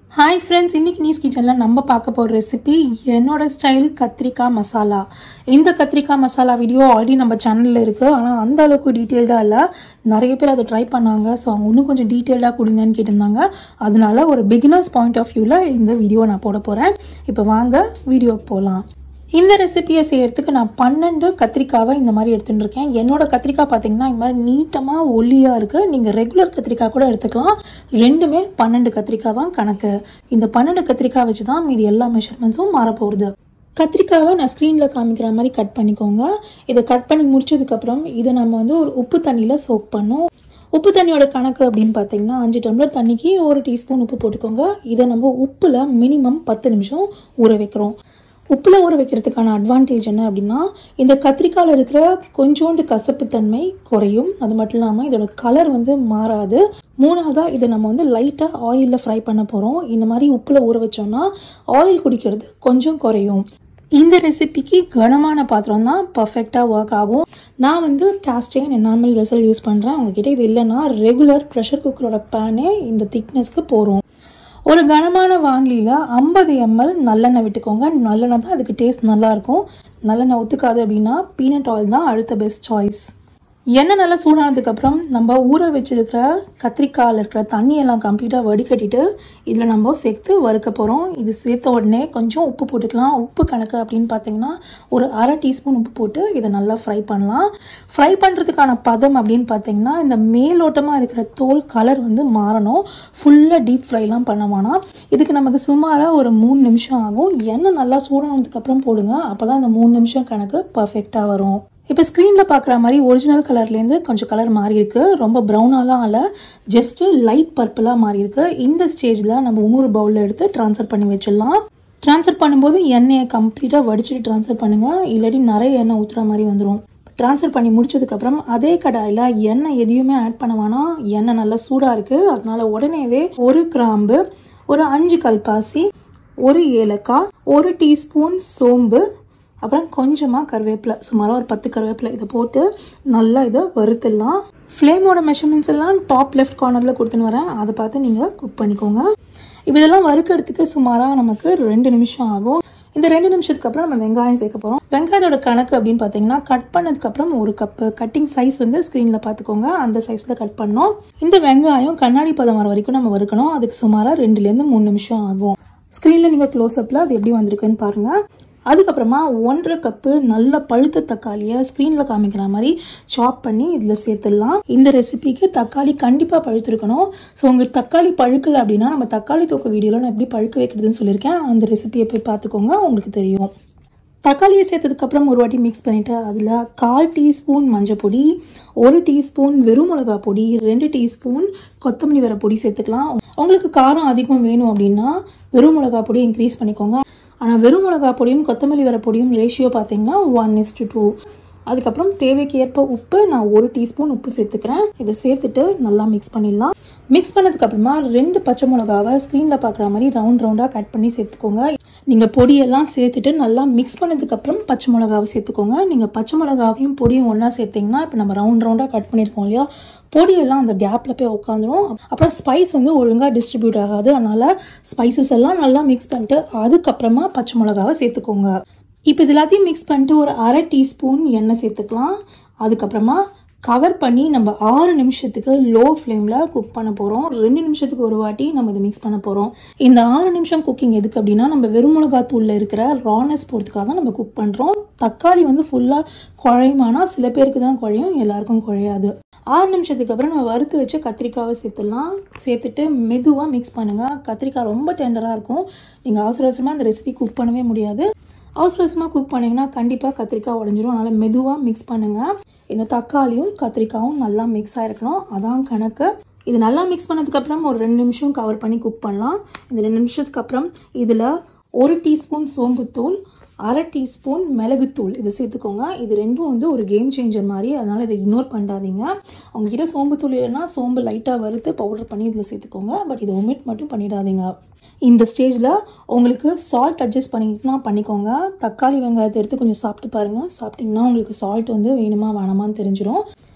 hi friends இன்னைக்கு knees கிச்சனில் நம்ம பார்க்க போகிற ரெசிபி என்னோட ஸ்டைல் கத்திரிக்காய் மசாலா இந்த கத்திரிக்காய் மசாலா வீடியோ ஆல்ரெடி நம்ம சேனலில் இருக்குது ஆனால் அந்த அளவுக்கு டீட்டெயில்டாக இல்லை நிறைய பேர் அதை ட்ரை பண்ணாங்க ஸோ அவங்க இன்னும் கொஞ்சம் டீட்டெயில்டாக கொடுங்கன்னு கேட்டிருந்தாங்க அதனால ஒரு பிகினர்ஸ் பாயிண்ட் ஆஃப் வியூவில் இந்த வீடியோ நான் போட போகிறேன் இப்போ வாங்க வீடியோக்கு போகலாம் இந்த ரெசிபியை செய்யறதுக்கு நான் பன்னெண்டு கத்திரிக்காவை இந்த மாதிரி எடுத்துட்டு இருக்கேன் என்னோட கத்திரிக்காய் பார்த்தீங்கன்னா இந்த மாதிரி நீட்டமாக ஒல்லியாக இருக்குது நீங்கள் ரெகுலர் கத்திரிக்காய் கூட எடுத்துக்கலாம் ரெண்டுமே பன்னெண்டு கத்திரிக்காய் தான் கணக்கு இந்த பன்னெண்டு கத்திரிக்காய் வச்சு தான் மீதி எல்லா மெஷர்மெண்ட்ஸும் மாறப்போகுது கத்திரிக்காவை நான் ஸ்க்ரீனில் காமிக்கிற மாதிரி கட் பண்ணிக்கோங்க இதை கட் பண்ணி முடிச்சதுக்கப்புறம் இதை நம்ம வந்து ஒரு உப்பு தண்ணியில் சோக் பண்ணோம் உப்பு தண்ணியோட கணக்கு அப்படின்னு பார்த்தீங்கன்னா அஞ்சு டம்ளர் தண்ணிக்கு ஒரு டீஸ்பூன் உப்பு போட்டுக்கோங்க இதை நம்ம உப்பில் மினிமம் பத்து நிமிஷம் ஊற வைக்கிறோம் உப்பில் ஊற வைக்கிறதுக்கான அட்வான்டேஜ் என்ன அப்படின்னா இந்த கத்திரிக்காயில் இருக்கிற கொஞ்சோண்டு கசப்புத்தன்மை குறையும் அது மட்டும் இல்லாமல் இதோட கலர் வந்து மாறாது மூணாவதாக இதை நம்ம வந்து லைட்டாக ஆயிலில் ஃப்ரை பண்ண போகிறோம் இந்த மாதிரி உப்பில் ஊற வச்சோம்னா ஆயில் குடிக்கிறது கொஞ்சம் குறையும் இந்த ரெசிபிக்கு கனமான பாத்திரம் தான் பர்ஃபெக்டாக ஒர்க் ஆகும் நான் வந்து கேஸ்டிங் நார்மல் வெசல் யூஸ் பண்ணுறேன் உங்ககிட்ட இது இல்லைன்னா ரெகுலர் ப்ரெஷர் குக்கரோட பேனே இந்த திக்னஸ்க்கு போகிறோம் ஒரு கனமான வான்லியில் ஐம்பது எம்எல் நல்லெண்ணெய் விட்டுக்கோங்க நல்லெண்ணெய் தான் அதுக்கு டேஸ்ட் நல்லாயிருக்கும் நல்லெண்ணெய் ஒத்துக்காது அப்படின்னா பீனட் ஆயில் தான் அடுத்த பெஸ்ட் சாய்ஸ் எண்ணெய் நல்லா சூடானதுக்கப்புறம் நம்ம ஊற வச்சிருக்கிற கத்திரிக்காயில் இருக்கிற தண்ணியெல்லாம் கம்ப்ளீட்டாக வடிகட்டிட்டு இதில் நம்ம சேர்த்து வறுக்க போகிறோம் இது சேர்த்த உடனே கொஞ்சம் உப்பு போட்டுக்கலாம் உப்பு கணக்கு அப்படின்னு பார்த்தீங்கன்னா ஒரு அரை டீஸ்பூன் உப்பு போட்டு இதை நல்லா ஃப்ரை பண்ணலாம் ஃப்ரை பண்ணுறதுக்கான பதம் அப்படின்னு பார்த்தீங்கன்னா இந்த மேலோட்டமாக இருக்கிற தோல் கலர் வந்து மாறணும் ஃபுல்லாக டீப் ஃப்ரைலாம் பண்ண வேணாம் இதுக்கு நமக்கு சுமாராக ஒரு மூணு நிமிஷம் ஆகும் எண்ணெய் நல்லா சூடானதுக்கப்புறம் போடுங்க அப்போ தான் இந்த மூணு நிமிஷம் கணக்கு பர்ஃபெக்டாக வரும் இப்போ ஸ்க்ரீனில் பார்க்குற மாதிரி ஒரிஜினல் கலர்லேருந்து கொஞ்சம் கலர் மாறி இருக்கு ரொம்ப ப்ரௌனாலாம் இல்லை ஜஸ்ட்டு லைட் பர்பிளாக மாறி இருக்கு இந்த ஸ்டேஜில் நம்ம இன்னொரு பவுலில் எடுத்து ட்ரான்ஸ்ஃபர் பண்ணி வச்சிடலாம் ட்ரான்ஸ்ஃபர் பண்ணும்போது எண்ணெயை கம்ப்ளீட்டாக வடிச்சிட்டு ட்ரான்ஸ்ஃபர் பண்ணுங்கள் இல்லாட்டி நிறைய எண்ணெய் ஊற்றுற மாதிரி வந்துடும் ட்ரான்ஸ்ஃபர் பண்ணி முடிச்சதுக்கப்புறம் அதே கடாயில் எண்ணெய் எதையுமே ஆட் பண்ண வேணாம் எண்ணெய் நல்லா சூடாக இருக்குது அதனால உடனேவே ஒரு கிராம்பு ஒரு அஞ்சு கல்பாசி ஒரு ஏலக்காய் ஒரு டீஸ்பூன் சோம்பு அப்புறம் கொஞ்சமாக கருவேப்பிலை சுமாராக ஒரு பத்து கருவேப்பிலை இதை போட்டு நல்லா இதை வறுத்துடலாம் ஃப்ளேமோட மெஷர்மெண்ட்ஸ் எல்லாம் டாப் லெஃப்ட் கார்னரில் கொடுத்துன்னு வரேன் அதை பார்த்து நீங்கள் குக் பண்ணிக்கோங்க இப்போ இதெல்லாம் வறுக்கிறதுக்கு சுமாராக நமக்கு ரெண்டு நிமிஷம் ஆகும் இந்த ரெண்டு நிமிஷத்துக்கு அப்புறம் நம்ம வெங்காயம் சேர்க்க போகிறோம் வெங்காயத்தோட கணக்கு அப்படின்னு பார்த்தீங்கன்னா கட் பண்ணதுக்கப்புறம் ஒரு கப்பு கட்டிங் சைஸ் வந்து ஸ்க்ரீனில் பார்த்துக்கோங்க அந்த சைஸில் கட் பண்ணோம் இந்த வெங்காயம் கண்ணாடி பதம் வர வரைக்கும் நம்ம வறுக்கணும் அதுக்கு சுமாராக ரெண்டுலேருந்து மூணு நிமிஷம் ஆகும் ஸ்க்ரீனில் நீங்கள் க்ளோஸ்அப்பில் அது எப்படி வந்திருக்குன்னு பாருங்கள் அதுக்கப்புறமா ஒன்றரை கப்பு நல்ல பழுத்த தக்காளியை ஸ்க்ரீனில் காமிக்கிற மாதிரி சாப் பண்ணி இதில் சேர்த்துடலாம் இந்த ரெசிபிக்கு தக்காளி கண்டிப்பாக பழுத்திருக்கணும் ஸோ உங்களுக்கு தக்காளி பழுக்கலை அப்படின்னா நம்ம தக்காளி தொக்கு வீடியோவில் நான் எப்படி பழுக்க வைக்கிறதுன்னு சொல்லியிருக்கேன் அந்த ரெசிபியை போய் பார்த்துக்கோங்க உங்களுக்கு தெரியும் தக்காளியை சேர்த்ததுக்கப்புறம் ஒரு வாட்டி மிக்ஸ் பண்ணிவிட்டு அதில் கால் டீஸ்பூன் மஞ்சள் பொடி ஒரு டீஸ்பூன் வெறும் மிளகா பொடி ரெண்டு டீஸ்பூன் கொத்தமல்லி வர பொடி சேர்த்துக்கலாம் உங்களுக்கு காரம் அதிகம் வேணும் அப்படின்னா வெறும் மிளகா பொடி இன்க்ரீஸ் பண்ணிக்கோங்க ஆனால் வெறும் மிளகா பொடியும் கொத்தமல்லி வர பொடியும் ரேஷியோ பார்த்தீங்கன்னா ஒன் இஸ் டு டூ அதுக்கப்புறம் தேவைக்கு ஏற்ப உப்பு நான் ஒரு டீஸ்பூன் உப்பு சேர்த்துக்கிறேன் இதை சேர்த்துட்டு நல்லா மிக்ஸ் பண்ணிடலாம் மிக்ஸ் பண்ணதுக்கப்புறமா ரெண்டு பச்சை மிளகாவை ஸ்க்ரீனில் பார்க்குற மாதிரி ரவுண்ட் ரவுண்டாக கட் பண்ணி சேர்த்துக்கோங்க நீங்கள் பொடியெல்லாம் சேர்த்துட்டு நல்லா மிக்ஸ் பண்ணதுக்கப்புறம் பச்சை மிளகாவை சேர்த்துக்கோங்க நீங்கள் பச்சை மிளகாவையும் பொடியும் ஒன்றா சேர்த்திங்கன்னா இப்போ நம்ம ரவுண்ட் ரவுண்டாக கட் பண்ணியிருக்கோம் இல்லையா பொடியெல்லாம் அந்த கேப்பில் போய் உட்காந்துரும் அப்புறம் ஸ்பைஸ் வந்து ஒழுங்காக டிஸ்ட்ரிபியூட் ஆகாது அதனால் ஸ்பைசஸ் எல்லாம் நல்லா மிக்ஸ் பண்ணிட்டு அதுக்கப்புறமா பச்சை மிளகாவை சேர்த்துக்கோங்க இப்போ இது எல்லாத்தையும் மிக்ஸ் பண்ணிட்டு ஒரு அரை டீஸ்பூன் எண்ணெய் சேர்த்துக்கலாம் அதுக்கப்புறமா கவர் பண்ணி நம்ம ஆறு நிமிஷத்துக்கு லோ ஃப்ளேமில் குக் பண்ண போகிறோம் ரெண்டு நிமிஷத்துக்கு ஒரு வாட்டி நம்ம இதை மிக்ஸ் பண்ண போகிறோம் இந்த ஆறு நிமிஷம் குக்கிங் எதுக்கு அப்படின்னா நம்ம வெறும் மிளகாத்தூளில் இருக்கிற ரானஸ் போகிறதுக்காக தான் நம்ம குக் பண்ணுறோம் தக்காளி வந்து ஃபுல்லாக குழையுமானா சில பேருக்கு தான் குழையும் எல்லாருக்கும் குழையாது ஆறு நிமிஷத்துக்கு அப்புறம் நம்ம வறுத்து வச்சு கத்திரிக்காவை சேர்த்துடலாம் சேர்த்துட்டு மெதுவாக மிக்ஸ் பண்ணுங்கள் கத்திரிக்காய் ரொம்ப டெண்டராக இருக்கும் நீங்கள் அவசர அவசரமாக இந்த ரெசிபி குக் பண்ணவே முடியாது அவசர அவசரமாக குக் பண்ணிங்கன்னா கண்டிப்பாக கத்திரிக்காய் உடஞ்சிரும் அதனால் மெதுவாக மிக்ஸ் பண்ணுங்கள் இந்த தக்காளியும் கத்திரிக்காயும் நல்லா மிக்ஸ் ஆகிருக்கணும் அதான் கணக்கு இது நல்லா மிக்ஸ் பண்ணதுக்கப்புறம் ஒரு ரெண்டு நிமிஷம் கவர் பண்ணி குக் பண்ணலாம் இந்த ரெண்டு நிமிஷத்துக்கு அப்புறம் இதில் ஒரு டீஸ்பூன் சோம்புத்தூள் அரை டீஸ்பூன் மிளகுத்தூள் இதை சேர்த்துக்கோங்க இது ரெண்டும் வந்து ஒரு கேம் சேஞ்சர் மாதிரி அதனால் இதை இக்னோர் பண்ணாதீங்க உங்ககிட்ட சோம்புத்தூள் இல்லைன்னா சோம்பு லைட்டாக வறுத்து பவுடர் பண்ணி இதில் சேர்த்துக்கோங்க பட் இதை ஒமிட் மட்டும் பண்ணிடாதீங்க இந்த ஸ்டேஜில் உங்களுக்கு சால்ட் அட்ஜஸ்ட் பண்ணிக்கிட்டுனா பண்ணிக்கோங்க தக்காளி வெங்காயத்தை எடுத்து கொஞ்சம் சாப்பிட்டு பாருங்கள் சாப்பிட்டிங்கன்னா உங்களுக்கு சால்ட் வந்து வேணுமா வேணாமான்னு தெரிஞ்சிடும்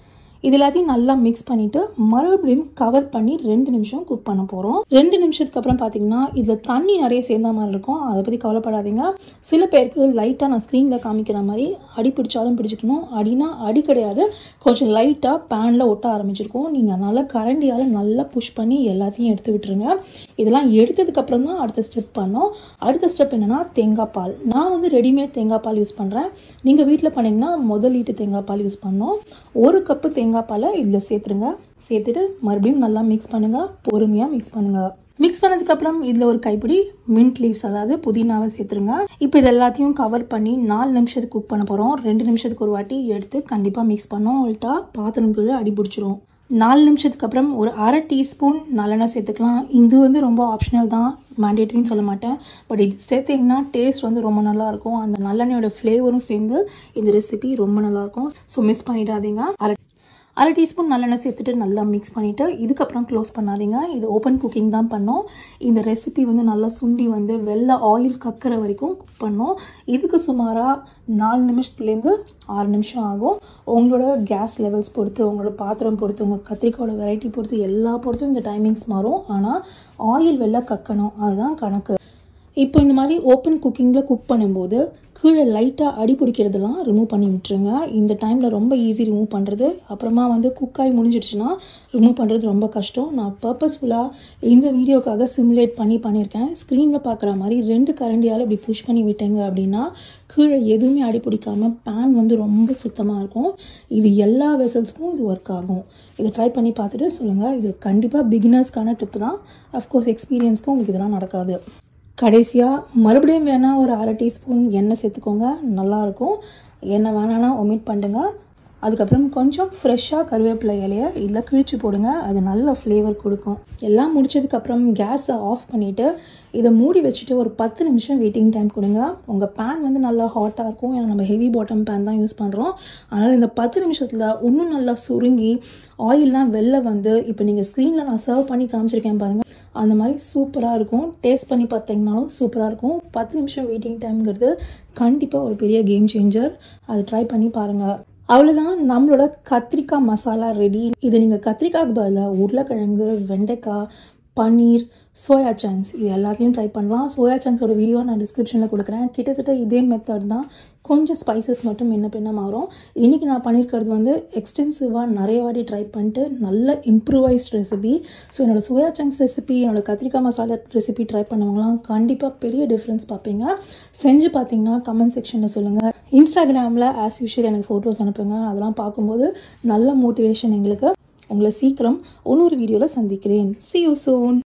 இது எல்லாத்தையும் நல்லா மிக்ஸ் பண்ணிட்டு மறுபடியும் கவர் பண்ணி ரெண்டு நிமிஷம் குக் பண்ண போகிறோம் ரெண்டு நிமிஷத்துக்கு அப்புறம் பார்த்தீங்கன்னா இதில் தண்ணி நிறைய சேர்ந்த மாதிரி இருக்கும் அதை பற்றி கவலைப்படாதீங்க சில பேருக்கு லைட்டாக நான் ஸ்க்ரீனில் காமிக்கிற மாதிரி அடி பிடிச்சாலும் பிடிச்சிக்கணும் அடினா அடி கிடையாது கொஞ்சம் லைட்டாக பேனில் ஒட்ட ஆரம்பிச்சிருக்கோம் நீங்கள் நல்லா கரண்டியால் நல்லா புஷ் பண்ணி எல்லாத்தையும் எடுத்து விட்டுருங்க இதெல்லாம் எடுத்ததுக்கப்புறம் தான் அடுத்த ஸ்டெப் பண்ணோம் அடுத்த ஸ்டெப் என்னென்னா தேங்காய் பால் நான் வந்து ரெடிமேட் தேங்காய் பால் யூஸ் பண்ணுறேன் நீங்கள் வீட்டில் பண்ணிங்கன்னா முதல் ஈட்டு தேங்காய் பால் யூஸ் பண்ணோம் ஒரு கப்பு தேங்காய் பாலை இதில் சேர்த்துருங்க சேர்த்துட்டு மறுபடியும் நல்லா மிக்ஸ் பண்ணுங்கள் பொறுமையாக மிக்ஸ் பண்ணுங்கள் மிக்ஸ் பண்ணதுக்கப்புறம் இதில் ஒரு கைப்பிடி மின்ட் லீவ்ஸ் அதாவது புதினாவை சேர்த்துருங்க இப்போ இது எல்லாத்தையும் கவர் பண்ணி நாலு நிமிஷத்துக்கு குக் பண்ண போகிறோம் ரெண்டு நிமிஷத்துக்கு ஒரு வாட்டி எடுத்து கண்டிப்பாக மிக்ஸ் பண்ணோம் உள்ட்டா பாத்திரம் கீழே அடி பிடிச்சிரும் நாலு நிமிஷத்துக்கு அப்புறம் ஒரு அரை டீஸ்பூன் நல்லெண்ணெய் சேர்த்துக்கலாம் இது வந்து ரொம்ப ஆப்ஷனல் தான் மேண்டேட்டரின்னு சொல்ல மாட்டேன் பட் இது சேர்த்திங்கன்னா டேஸ்ட் வந்து ரொம்ப நல்லாயிருக்கும் அந்த நல்லெண்ணெயோட ஃப்ளேவரும் சேர்ந்து இந்த ரெசிபி ரொம்ப நல்லாயிருக்கும் ஸோ மிஸ் பண்ணிடாதீங்க அரை அரை டீஸ்பூன் நல்லெண்ணெய் சேர்த்துட்டு நல்லா மிக்ஸ் பண்ணிவிட்டு இதுக்கப்புறம் க்ளோஸ் பண்ணாதீங்க இது ஓப்பன் குக்கிங் தான் பண்ணோம் இந்த ரெசிபி வந்து நல்லா சுண்டி வந்து வெள்ளை ஆயில் கக்கிற வரைக்கும் குக் பண்ணோம் இதுக்கு சுமாராக நாலு நிமிஷத்துலேருந்து ஆறு நிமிஷம் ஆகும் உங்களோட கேஸ் லெவல்ஸ் பொறுத்து உங்களோட பாத்திரம் பொறுத்து உங்கள் கத்திரிக்காயோட வெரைட்டி பொறுத்து எல்லா பொறுத்தும் இந்த டைமிங்ஸ் மாறும் ஆனால் ஆயில் வெள்ளை கக்கணும் அதுதான் கணக்கு இப்போ இந்த மாதிரி ஓப்பன் குக்கிங்கில் குக் பண்ணும்போது கீழே லைட்டாக அடி பிடிக்கிறதெல்லாம் ரிமூவ் பண்ணி விட்டுருங்க இந்த டைமில் ரொம்ப ஈஸி ரிமூவ் பண்ணுறது அப்புறமா வந்து குக்காய் முடிஞ்சிடுச்சுன்னா ரிமூவ் பண்ணுறது ரொம்ப கஷ்டம் நான் பர்பஸ்ஃபுல்லாக இந்த வீடியோக்காக சிமுலேட் பண்ணி பண்ணியிருக்கேன் ஸ்க்ரீனில் பார்க்குற மாதிரி ரெண்டு கரண்டியால் இப்படி புஷ் பண்ணி விட்டேங்க அப்படின்னா கீழே எதுவுமே அடி பிடிக்காமல் பேன் வந்து ரொம்ப சுத்தமாக இருக்கும் இது எல்லா வெசல்ஸ்க்கும் இது ஒர்க் ஆகும் இதை ட்ரை பண்ணி பார்த்துட்டு சொல்லுங்கள் இது கண்டிப்பாக பிகினர்ஸ்க்கான டிப்பு தான் அஃப்கோர்ஸ் எக்ஸ்பீரியன்ஸ்க்கு உங்களுக்கு இதெல்லாம் நடக்காது கடைசியாக மறுபடியும் வேணால் ஒரு அரை டீஸ்பூன் எண்ணெய் சேர்த்துக்கோங்க நல்லாயிருக்கும் எண்ணெய் வேணான்னா ஒமிட் பண்ணுங்க அதுக்கப்புறம் கொஞ்சம் ஃப்ரெஷ்ஷாக கருவேப்பிலை இலையை இதில் கிழிச்சு போடுங்க அது நல்ல ஃப்ளேவர் கொடுக்கும் எல்லாம் முடிச்சதுக்கப்புறம் கேஸை ஆஃப் பண்ணிவிட்டு இதை மூடி வச்சுட்டு ஒரு பத்து நிமிஷம் வெயிட்டிங் டைம் கொடுங்க உங்கள் பேன் வந்து நல்லா ஹாட்டாக இருக்கும் ஏன்னா நம்ம ஹெவி பாட்டம் பேன் தான் யூஸ் பண்ணுறோம் அதனால் இந்த பத்து நிமிஷத்தில் இன்னும் நல்லா சுருங்கி ஆயிலெலாம் வெளில வந்து இப்போ நீங்கள் ஸ்க்ரீனில் நான் சர்வ் பண்ணி காமிச்சிருக்கேன் பாருங்கள் அந்த மாதிரி சூப்பராக இருக்கும் டேஸ்ட் பண்ணி பார்த்தீங்கனாலும் சூப்பராக இருக்கும் பத்து நிமிஷம் வெயிட்டிங் டைம்ங்கிறது கண்டிப்பாக ஒரு பெரிய கேம் சேஞ்சர் அதை ட்ரை பண்ணி பாருங்கள் அவ்வளோதான் நம்மளோட கத்திரிக்காய் மசாலா ரெடி இது நீங்கள் கத்திரிக்காய்க்கு பதிலாக உருளைக்கிழங்கு வெண்டைக்காய் பன்னீர் சோயா சங்க்ஸ் இது எல்லாத்தையும் ட்ரை பண்ணலாம் சோயா சங்க்ஸோட வீடியோ நான் டிஸ்கிரிப்ஷனில் கொடுக்குறேன் கிட்டத்தட்ட இதே மெத்தட் தான் கொஞ்சம் ஸ்பைசஸ் மட்டும் என்ன பின்ன மாறும் இன்றைக்கி நான் பண்ணியிருக்கிறது வந்து எக்ஸ்டென்சிவாக நிறைய வாட்டி ட்ரை பண்ணிட்டு நல்ல இம்ப்ரூவைஸ்ட் ரெசிபி ஸோ என்னோடய சோயா சங்க்ஸ் ரெசிபி என்னோடய கத்திரிக்காய் மசாலா ரெசிபி ட்ரை பண்ணவங்களாம் கண்டிப்பாக பெரிய டிஃப்ரென்ஸ் பார்ப்பீங்க செஞ்சு பார்த்தீங்கன்னா கமெண்ட் செக்ஷனில் சொல்லுங்கள் இன்ஸ்டாகிராமில் ஆஸ் யூஷுவல் எனக்கு ஃபோட்டோஸ் அனுப்புங்க அதெல்லாம் பார்க்கும்போது நல்ல மோட்டிவேஷன் எங்களுக்கு உங்களை சீக்கிரம் இன்னொரு வீடியோவில் சந்திக்கிறேன் சி யூ சூன்